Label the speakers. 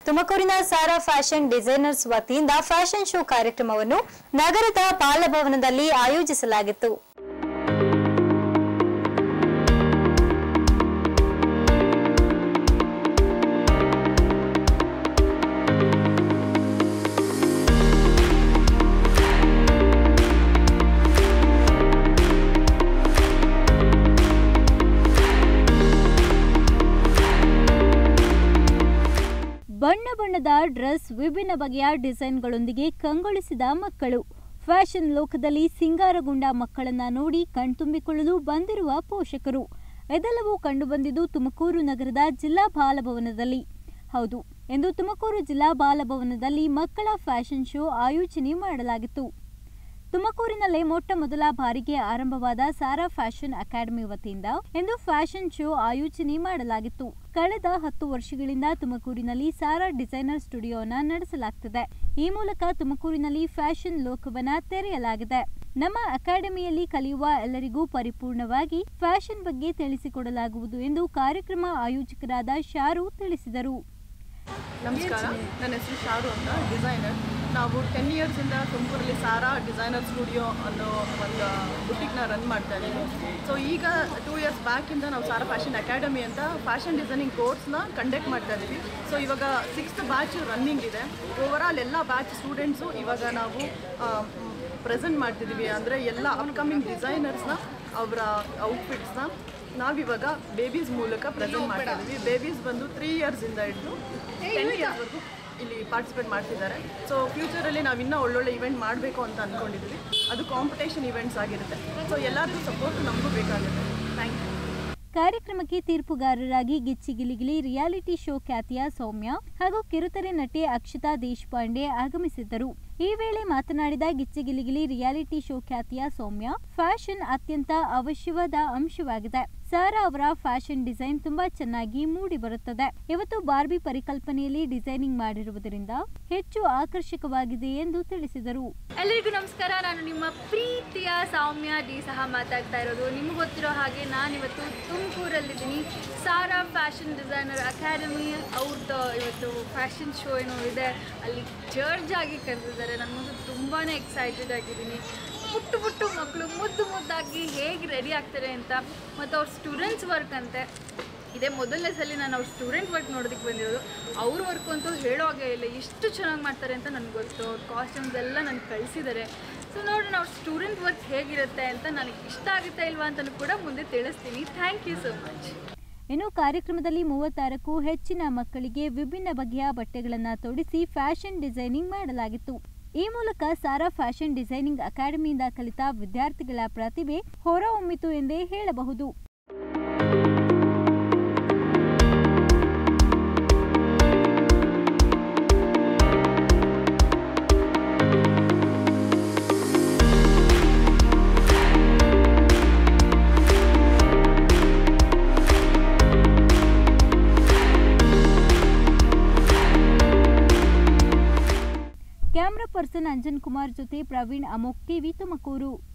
Speaker 1: ತುಮಕೂರಿನ Sara fashion designers ವತಿಯಿಂದ fashion show ಕಾರ್ಯಕ್ರಮವನ್ನು ನಗರದ ಬಾಲಭವನದಲ್ಲಿ ಆಯೋಜಿಸಲಾಗಿತ್ತು ಬಣ್ಣ ಬಣ್ಣದ ಡ್ರೆಸ್ ವಿಭಿನ್ನ ಬಗೆಯ ಡಿಸೈನ್ಗಳೊಂದಿಗೆ ಕಂಗೊಳಿಸಿದ ಮಕ್ಕಳು ಫ್ಯಾಷನ್ ಲೋಕದಲ್ಲಿ ಸಿಂಗಾರಗೊಂಡ ಮಕ್ಕಳನ್ನ ನೋಡಿ ಕಣ್ತುಂಬಿಕೊಳ್ಳಲು ಬಂದಿರುವ ಪೋಷಕರು ಇದೆಲ್ಲವೂ ಕಂಡುಬಂದಿದ್ದು ತುಮಕೂರು ನಗರದ ಜಿಲ್ಲಾ ಬಾಲಭವನದಲ್ಲಿ ಹೌದು ಎಂದು ತುಮಕೂರು ಜಿಲ್ಲಾ ಬಾಲಭವನದಲ್ಲಿ ಮಕ್ಕಳ ಫ್ಯಾಷನ್ ಶೋ ಆಯೋಜನೆ ಮಾಡಲಾಗಿತ್ತು ತುಮಕೂರಿನಲ್ಲೇ ಮೊಟ್ಟ ಮೊದಲ ಬಾರಿಗೆ ಆರಂಭವಾದ ಸಾರಾ ಫ್ಯಾಷನ್ ಅಕಾಡೆಮಿ ವತಿಯಿಂದ ಎಂದು ಫ್ಯಾಷನ್ ಶೋ ಆಯೋಜನೆ ಮಾಡಲಾಗಿತ್ತು ಕಳೆದ ಹತ್ತು ವರ್ಷಗಳಿಂದ ತುಮಕೂರಿನಲ್ಲಿ ಸಾರಾ ಡಿಸೈನರ್ ಸ್ಟುಡಿಯೋನ ನಡೆಸಲಾಗ್ತಿದೆ ಈ ಮೂಲಕ ತುಮಕೂರಿನಲ್ಲಿ ಫ್ಯಾಷನ್ ಲೋಕವನ್ನ ತೆರೆಯಲಾಗಿದೆ ನಮ್ಮ ಅಕಾಡೆಮಿಯಲ್ಲಿ ಕಲಿಯುವ ಎಲ್ಲರಿಗೂ ಪರಿಪೂರ್ಣವಾಗಿ ಫ್ಯಾಷನ್ ಬಗ್ಗೆ ತಿಳಿಸಿಕೊಡಲಾಗುವುದು ಎಂದು ಕಾರ್ಯಕ್ರಮ ಆಯೋಜಕರಾದ ಶಾರು ತಿಳಿಸಿದರು
Speaker 2: ನಮಸ್ಕಾರ ನನ್ನ ಹೆಸರು ಶಾರು ಅಂತ ಡಿಸೈನರ್ ನಾವು ಟೆನ್ ಇಯರ್ಸಿಂದ ತುಮಕೂರಲ್ಲಿ ಸಾರಾ ಡಿಸೈನರ್ ಸ್ಟುಡಿಯೋ ಅನ್ನೋ ಒಂದು ಬುಟಿಕ್ನ ರನ್ ಮಾಡ್ತಾ ಇದ್ದೀವಿ ಸೊ ಈಗ ಟೂ ಇಯರ್ಸ್ ಬ್ಯಾಕಿಂದ ನಾವು ಸಾರಾ ಫ್ಯಾಷನ್ ಅಕಾಡೆಮಿ ಅಂತ ಫ್ಯಾಷನ್ ಡಿಸೈನಿಂಗ್ ಕೋರ್ಸ್ನ ಕಂಡಕ್ಟ್ ಮಾಡ್ತಾ ಇದ್ದೀವಿ ಸೊ ಇವಾಗ ಸಿಕ್ಸ್ತ್ ಬ್ಯಾಚ್ ರನ್ನಿಂಗ್ ಇದೆ ಓವರಾಲ್ ಎಲ್ಲ ಬ್ಯಾಚ್ ಸ್ಟೂಡೆಂಟ್ಸು ಇವಾಗ ನಾವು ಪ್ರೆಸೆಂಟ್ ಮಾಡ್ತಿದ್ದೀವಿ ಅಂದರೆ ಎಲ್ಲ ಅಪ್ಕಮಿಂಗ್ ಡಿಸೈನರ್ಸ್ನ ಅವರ ಔಟ್ಫಿಟ್ಸ್ನ ನಾವಿವಾಗ ಬೇಬೀಸ್ ಮೂಲಕ ಪ್ರೆಸೆಂಟ್ ಮಾಡ್ತಾ ಇದ್ದೀವಿ ಬೇಬೀಸ್ ಬಂದು ತ್ರೀ ಇಯರ್ಸಿಂದ ಹಿಡಿದು ಟೆನ್ ಇಯರ್ಸ್ವರೆಗೂ ಇಲ್ಲಿ ಪಾರ್ಟಿಸಿಪೇಟ್ ಮಾಡ್ತಿದ್ದಾರೆ ಸೊ ಫ್ಯೂಚರಲ್ಲಿ ನಾವು ಇನ್ನೂ ಒಳ್ಳೊಳ್ಳೆ ಇವೆಂಟ್ ಮಾಡಬೇಕು ಅಂತ ಅಂದ್ಕೊಂಡಿದ್ದೀವಿ ಅದು ಕಾಂಪಿಟೇಷನ್ ಇವೆಂಟ್ಸ್ ಆಗಿರುತ್ತೆ ಸೊ ಎಲ್ಲರದ್ದು ಸಪೋರ್ಟ್ ನಮಗೂ ಬೇಕಾಗುತ್ತೆ ಥ್ಯಾಂಕ್ ಯು
Speaker 1: ಕಾರ್ಯಕ್ರಮಕ್ಕೆ ತೀರ್ಪುಗಾರರಾಗಿ ಗಿಚ್ಚಿ ಗಿಲಿಗಿಲಿ ರಿಯಾಲಿಟಿ ಶೋ ಖ್ಯಾತಿಯ ಸೌಮ್ಯ ಹಾಗೂ ಕಿರುತೆರೆ ನಟಿ ಅಕ್ಷತಾ ದೇಶಪಾಂಡೆ ಆಗಮಿಸಿದ್ದರು ಈ ವೇಳೆ ಮಾತನಾಡಿದ ಗಿಚ್ಚಿ ಗಿಲಿಗಿಲಿ ರಿಯಾಲಿಟಿ ಶೋ ಖ್ಯಾತಿಯ ಸೌಮ್ಯ ಫ್ಯಾಷನ್ ಅತ್ಯಂತ ಅವಶ್ಯವಾದ ಅಂಶವಾಗಿದೆ ಸಾರಾ ಅವರ ಫ್ಯಾಷನ್ ಡಿಸೈನ್ ತುಂಬಾ ಚೆನ್ನಾಗಿ ಮೂಡಿ ಬರುತ್ತದೆ ಇವತ್ತು ಬಾರ್ಬಿ ಪರಿಕಲ್ಪನೆಯಲ್ಲಿ ಡಿಸೈನಿಂಗ್ ಮಾಡಿರುವುದರಿಂದ ಹೆಚ್ಚು ಆಕರ್ಷಕವಾಗಿದೆ ಎಂದು ತಿಳಿಸಿದರು
Speaker 3: ಎಲ್ಲರಿಗೂ ನಮಸ್ಕಾರ ನಾನು ನಿಮ್ಮ ಪ್ರೀತಿಯ ಸೌಮ್ಯ ಡಿ ಸಹ ಮಾತಾಡ್ತಾ ಇರೋದು ನಿಮ್ಗೆ ಗೊತ್ತಿರೋ ಹಾಗೆ ನಾನಿವತ್ತು ತುಮಕೂರಲ್ಲಿದ್ದೀನಿ ಸಾರಾ ಫ್ಯಾಷನ್ ಡಿಸೈನರ್ ಅಕಾಡೆಮಿ ಅವ್ರದ್ದು ಇವತ್ತು ಫ್ಯಾಷನ್ ಶೋ ಏನೋ ಇದೆ ಅಲ್ಲಿ ಜಡ್ಜ್ ಆಗಿ ಕರೆದಿದ್ದಾರೆ ನನಗಂತೂ ತುಂಬಾ ಎಕ್ಸೈಟೆಡ್ ಆಗಿದ್ದೀನಿ ಪುಟ್ಟು ಪುಟ್ಟು ಮಕ್ಕಳು ಮುದ್ದು ಮುದ್ದಾಗಿ ಹೇಗೆ ರೆಡಿ ಆಗ್ತಾರೆ ಅಂತ ಮತ್ತು ಅವ್ರ ಸ್ಟೂಡೆಂಟ್ಸ್ ವರ್ಕ್ ಅಂತೆ ಇದೇ ಮೊದಲನೇ ಸಲ ನಾನು ಅವ್ರ ಸ್ಟೂಡೆಂಟ್ ವರ್ಕ್ ನೋಡೋದಕ್ಕೆ ಬಂದಿರೋದು ಅವ್ರ ವರ್ಕ್ ಅಂತೂ ಹೇಳೋ ಹಾಗೆ ಇಲ್ಲ ಎಷ್ಟು ಚೆನ್ನಾಗಿ ಮಾಡ್ತಾರೆ ಅಂತ ನನಗೆ ಗೊತ್ತು ಅವ್ರ ಕಾಸ್ಟ್ಯೂಮ್ಸ್ ಎಲ್ಲ ನನಗೆ ಕಳಿಸಿದ್ದಾರೆ ಸೊ ನೋಡೋಣ ಅವ್ರ ಸ್ಟೂಡೆಂಟ್ ವರ್ಕ್ ಹೇಗಿರುತ್ತೆ ಅಂತ ನನಗೆ ಇಷ್ಟ ಆಗುತ್ತಾ ಇಲ್ವಾ ಅಂತಲೂ ಕೂಡ ಮುಂದೆ ತಿಳಿಸ್ತೀನಿ ಥ್ಯಾಂಕ್ ಯು ಸೊ ಮಚ್
Speaker 1: ಇನ್ನು ಕಾರ್ಯಕ್ರಮದಲ್ಲಿ ಮೂವತ್ತಾರಕ್ಕೂ ಹೆಚ್ಚಿನ ಮಕ್ಕಳಿಗೆ ವಿಭಿನ್ನ ಬಗೆಯ ಬಟ್ಟೆಗಳನ್ನು ತೊಡಿಸಿ ಫ್ಯಾಷನ್ ಡಿಸೈನಿಂಗ್ ಮಾಡಲಾಗಿತ್ತು ಈ ಮೂಲಕ ಸಾರಾ ಫ್ಯಾಷನ್ ಡಿಸೈನಿಂಗ್ ಅಕಾಡೆಮಿಯಿಂದ ಕಲಿತ ವಿದ್ಯಾರ್ಥಿಗಳ ಪ್ರತಿಭೆ ಹೊರಹೊಮ್ಮಿತು ಎಂದೇ ಹೇಳಬಹುದು ಕ್ಯಾಮ್ರಾ ಪರ್ಸನ್ ಅಂಜನ್ ಕುಮಾರ್ ಜೊತೆ ಪ್ರವೀಣ್ ಅಮೋಕ್ ಟಿವಿ ತುಮಕೂರು